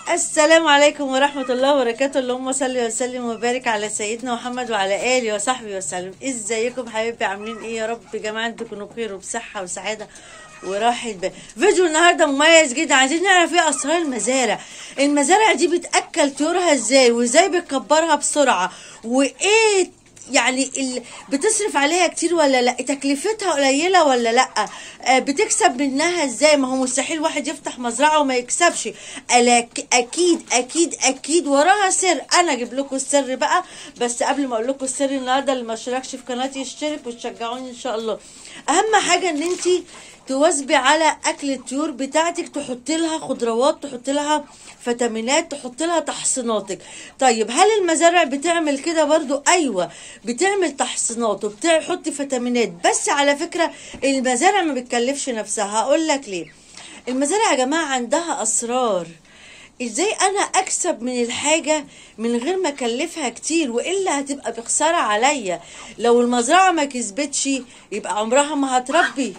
السلام عليكم ورحمة الله وبركاته اللهم صل وسلم وبارك على سيدنا محمد وعلى آله وصحبه وسلم ازيكم حبايبي عاملين ايه يا رب يا جماعة انتوا تكونوا بخير وبصحة وسعادة وراحة بال فيديو النهارده مميز جدا عايزين نعرف ايه اسرار المزارع المزارع دي بتاكل طيورها ازاي وازاي بتكبرها بسرعه وايه يعني ال... بتصرف عليها كتير ولا لا تكلفتها قليله ولا لا آه، بتكسب منها ازاي ما هو مستحيل واحد يفتح مزرعه وما يكسبش ألاك... اكيد اكيد اكيد وراها سر انا اجيب لكم السر بقى بس قبل ما اقول لكم السر النهارده اللي ما اشتركش في قناتي يشترك وتشجعوني ان شاء الله اهم حاجه ان انت تواظبي على اكل الطيور بتاعتك تحط لها خضروات تحط لها فيتامينات تحط لها تحصيناتك طيب هل المزارع بتعمل كده برضو ايوه بتعمل تحصينات وبتحط فيتامينات بس على فكره المزارع ما بتكلفش نفسها هقول لك ليه المزارع يا جماعه عندها اسرار ازاي انا اكسب من الحاجه من غير ما اكلفها كتير والا هتبقى بخساره عليا لو المزرعه ما كسبتش يبقى عمرها ما هتربي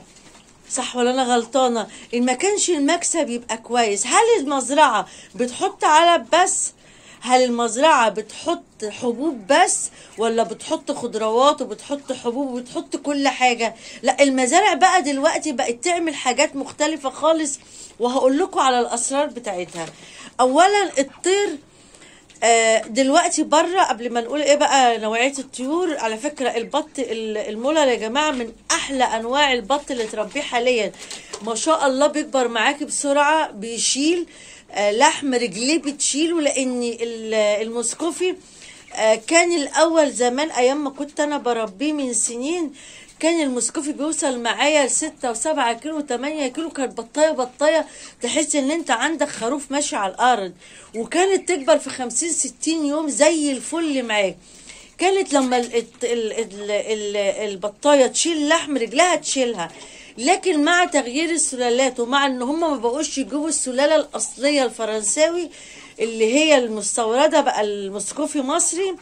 صح ولا انا غلطانه ان ما كانش المكسب يبقى كويس هل المزرعه بتحط علب بس هل المزرعة بتحط حبوب بس ولا بتحط خضروات وبتحط حبوب وبتحط كل حاجة لا المزارع بقى دلوقتي بقت تعمل حاجات مختلفة خالص وهقول لكم على الأسرار بتاعتها أولا الطير آه، دلوقتي بره قبل ما نقول ايه بقى نوعيه الطيور على فكره البط ال- المولر يا جماعه من احلى انواع البط اللي تربيه حاليا ما شاء الله بيكبر معاكي بسرعه بيشيل آه، لحم رجليه بتشيله لان ال- المسكوفي آه، كان الاول زمان ايام ما كنت انا بربيه من سنين كان المسكوفي بيوصل معايا لستة وسبعة كيلو وتمانية كيلو كانت بطاية بطاية تحس ان انت عندك خروف ماشي على الارض وكانت تكبر في خمسين ستين يوم زي الفل معاك كانت لما ال ال ال ال ال البطاية تشيل لحم رجلها تشيلها لكن مع تغيير السلالات ومع ان هم ما بقوش يجيبوا السلالة الاصلية الفرنساوي اللي هي المستوردة بقى المسكوفي مصري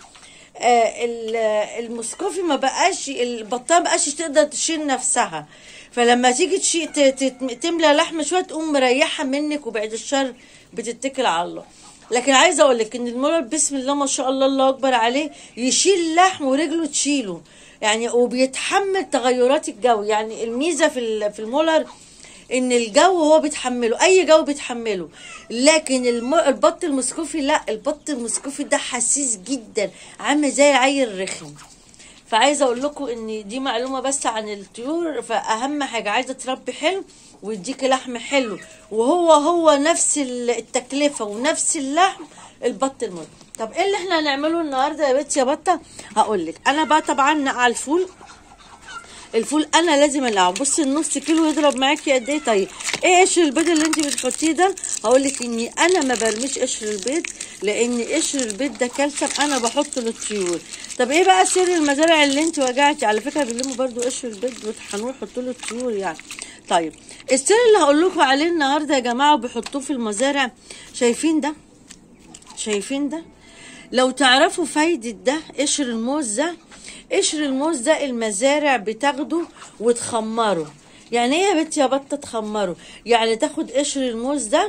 آه، ال- المسكوفي ما بقاش البطايه ما بقاش تقدر تشيل نفسها فلما تيجي تشي ت- ت- تملى لحم شويه تقوم مريحه منك وبعد الشر بتتكل على الله لكن عايزه اقول لك ان المولر بسم الله ما شاء الله الله اكبر عليه يشيل لحم ورجله تشيله يعني وبيتحمل تغيرات الجو يعني الميزه في ال- في المولر ان الجو هو بيتحمله اي جو بيتحمله لكن الم... البط المسكوفي لا البط المسكوفي ده حسيس جدا عامل زي العيل الرخم فعايزه اقول لكم ان دي معلومه بس عن الطيور فاهم حاجه عايزه تربي حلو ويديكي لحم حلو وهو هو نفس ال- التكلفه ونفس اللحم البط الموت طب ايه اللي احنا هنعمله النهارده يا بنتي يا بطه هقول لك انا بقى طبعا نقع الفول الفول انا لازم العب بصي النص كيلو يضرب معاكي قد ايه طيب ايه قشر البيض اللي انت بتحطيه ده هقول لك اني انا ما برميش قشر البيض لان قشر البيض ده كالسيوم انا بحطه للطيور طب ايه بقى سر المزارع اللي انت وجعتي على فكره بيلموا برضو قشر البيض ويطحنوه يحطوه للطيور يعني طيب السر اللي هقول لكم عليه النهارده يا جماعه وبيحطوه في المزارع شايفين ده شايفين ده لو تعرفوا فايدة ده قشر الموز ده قشر الموز ده المزارع بتاخده وتخمره يعني ايه يا بنتي يا بطه تخمره يعني تاخد قشر الموز ده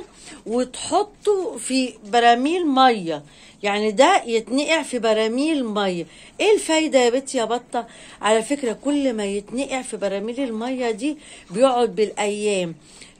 وتحطه في براميل ميه يعني ده يتنقع في براميل ميه ايه الفايده يا بنتي يا بطه على فكره كل ما يتنقع في براميل الميه دي بيقعد بالايام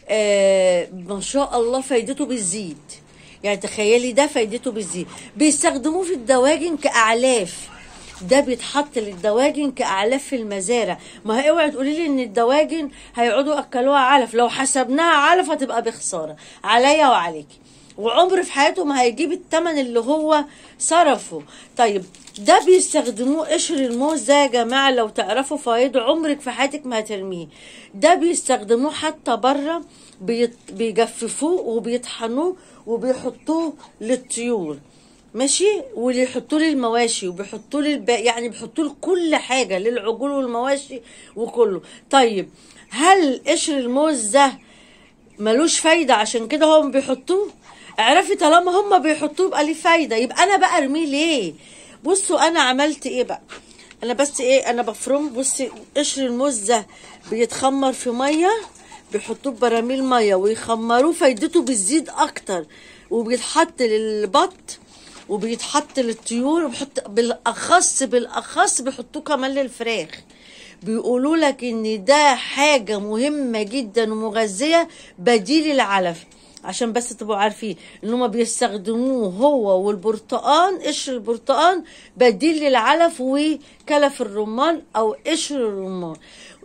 آه ما شاء الله فايدته بتزيد يعني تخيلي ده فايدته بتزيد بيستخدموه في الدواجن كأعلاف ده بيتحط للدواجن كأعلاف في المزارع ما هي اوعي تقولي لي ان الدواجن هيقعدوا اكلوها علف لو حسبناها علف هتبقى بخساره عليا وعليكي وعمر في حياته ما هيجيب التمن اللي هو صرفه طيب ده بيستخدموه قشر الموز ده يا جماعه لو تعرفوا فوائده عمرك في حياتك ما هترميه ده بيستخدموه حتى بره بيت- بيجففوه وبيطحنوه وبيحطوه للطيور ماشي واللي يحطوا لي المواشي وبيحطوا لي الب... يعني بيحطوا لي كل حاجه للعجول والمواشي وكله طيب هل قشر الموز ده ملوش فايده عشان كده هم بيحطوه اعرفي طالما هم بيحطوه يبقى ليه فايده يبقى انا بقى ارميه ليه بصوا انا عملت ايه بقى انا بس ايه انا بفرم بصي قشر الموز ده بيتخمر في ميه بيحطوه ببراميل ميه ويخمروه فايدته بتزيد اكتر وبيتحط للبط وبيتحط للطيور وبيحط بالاخص بالاخص بيحطوه كمان للفراخ بيقولوا لك ان ده حاجة مهمة جدا ومغذية بديل العلف عشان بس تبقوا عارفين ان هما بيستخدموه هو والبرتقان قشر البرتقان بديل للعلف وكلف الرمان او قشر الرمان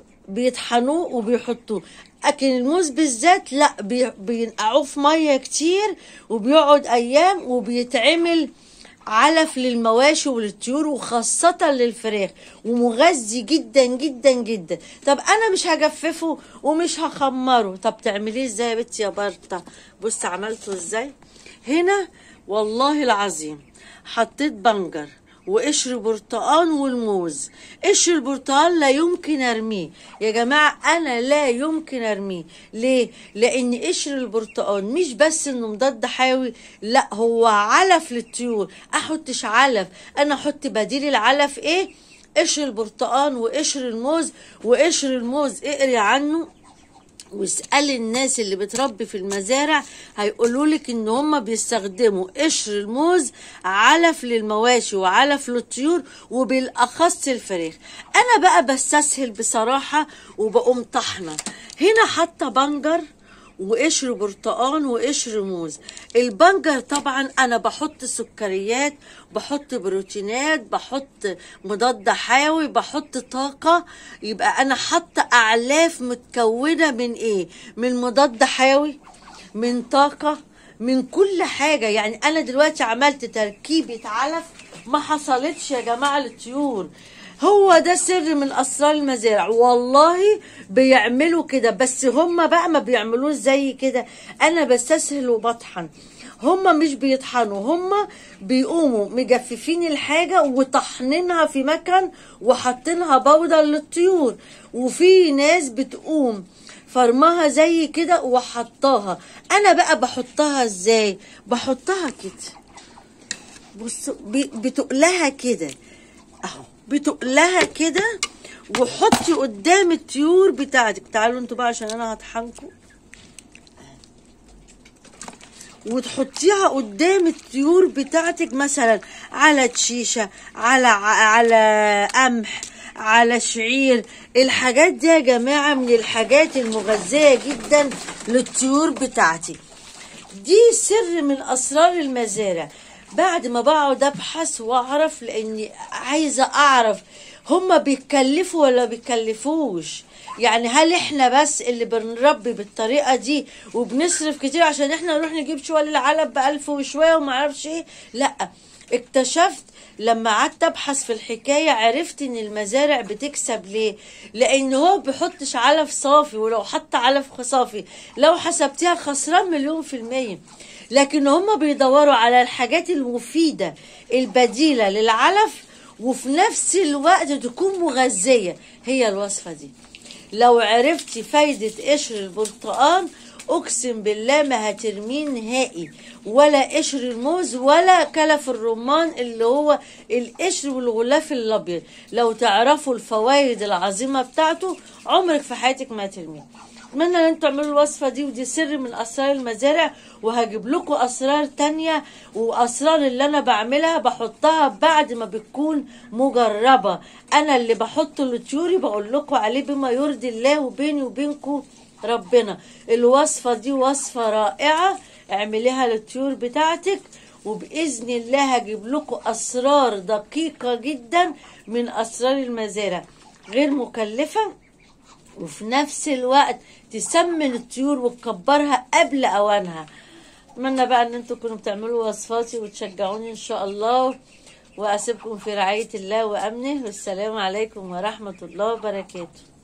بيطحنوه وبيحطوه لكن الموز بالذات لا بي- بينقعوه في ميه كتير وبيقعد ايام وبيتعمل علف للمواشي وللطيور وخاصة للفراخ ومغذي جدا جدا جدا طب انا مش هجففه ومش هخمره طب تعمليه ازاي يا بنتي يا برطة بص عملته ازاي هنا والله العظيم حطيت بنجر وقشر برتقان والموز قشر البرتقان لا يمكن ارميه يا جماعه انا لا يمكن ارميه ليه لان قشر البرتقان مش بس انه مضاد حيوي لا هو علف للطيور احطش علف انا احط بديل العلف ايه قشر البرتقان وقشر الموز وقشر الموز اقري عنه واسألي الناس اللي بتربي في المزارع هيقولوا لك ان هم بيستخدموا قشر الموز علف للمواشي وعلف للطيور وبالاخص الفراخ انا بقى بستسهل بصراحة وبقوم طحنة هنا حاطة بنجر وقشر برتقان وقشر موز البنجر طبعا انا بحط سكريات بحط بروتينات بحط مضاد حيوي بحط طاقة يبقى انا حاطة اعلاف متكونة من ايه من مضاد حيوي من طاقة من كل حاجة يعني انا دلوقتي عملت تركيبة علف ما حصلتش يا جماعة للطيور هو ده سر من اسرار المزارع والله بيعملوا كده بس هم بقى ما بيعملوش زي كده انا بستسهل وبطحن هم مش بيطحنوا هم بيقوموا مجففين الحاجة وطحنينها في مكان وحاطينها بودر للطيور وفي ناس بتقوم فرمها زي كده وحطاها انا بقى بحطها ازاي بحطها كده بص بتقلها كده اهو بتقلها كده وحطي قدام الطيور بتاعتك تعالوا انتوا بقى عشان انا هطحنكم وتحطيها قدام الطيور بتاعتك مثلا على تشيشة على على قمح على شعير الحاجات دي يا جماعة من الحاجات المغذية جدا للطيور بتاعتي دي سر من أسرار المزارع بعد ما بقعد ابحث واعرف لاني عايزه اعرف هما بيتكلفوا ولا بيكلفوش يعني هل احنا بس اللي بنربي بالطريقه دي وبنصرف كتير عشان احنا نروح نجيب شويه العلب بألف وشويه وما اعرفش ايه لا اكتشفت لما قعدت ابحث في الحكايه عرفت ان المزارع بتكسب ليه لان هو بيحطش علف صافي ولو حط علف صافي لو حسبتيها خسران مليون في الميه لكن هم بيدوروا على الحاجات المفيدة البديلة للعلف وفي نفس الوقت تكون مغذية هي الوصفة دي لو عرفتي فايدة قشر البرتقال اقسم بالله ما هترميه نهائي ولا قشر الموز ولا كلف الرمان اللي هو القشر والغلاف الابيض لو تعرفوا الفوائد العظيمه بتاعته عمرك في حياتك ما هترميه اتمنى ان انتوا تعملوا الوصفه دي ودي سر من اسرار المزارع وهجيب لكم اسرار تانية واسرار اللي انا بعملها بحطها بعد ما بتكون مجربه انا اللي بحطه لطيوري بقول لكم عليه بما يرضي الله وبيني وبينكم ربنا الوصفه دي وصفه رائعه اعمليها للطيور بتاعتك وباذن الله هجيب لكم اسرار دقيقه جدا من اسرار المزارع غير مكلفه وفي نفس الوقت تسمن الطيور وتكبرها قبل اوانها اتمنى بقى ان انتوا تكونوا بتعملوا وصفاتي وتشجعوني ان شاء الله واسيبكم في رعايه الله وامنه والسلام عليكم ورحمه الله وبركاته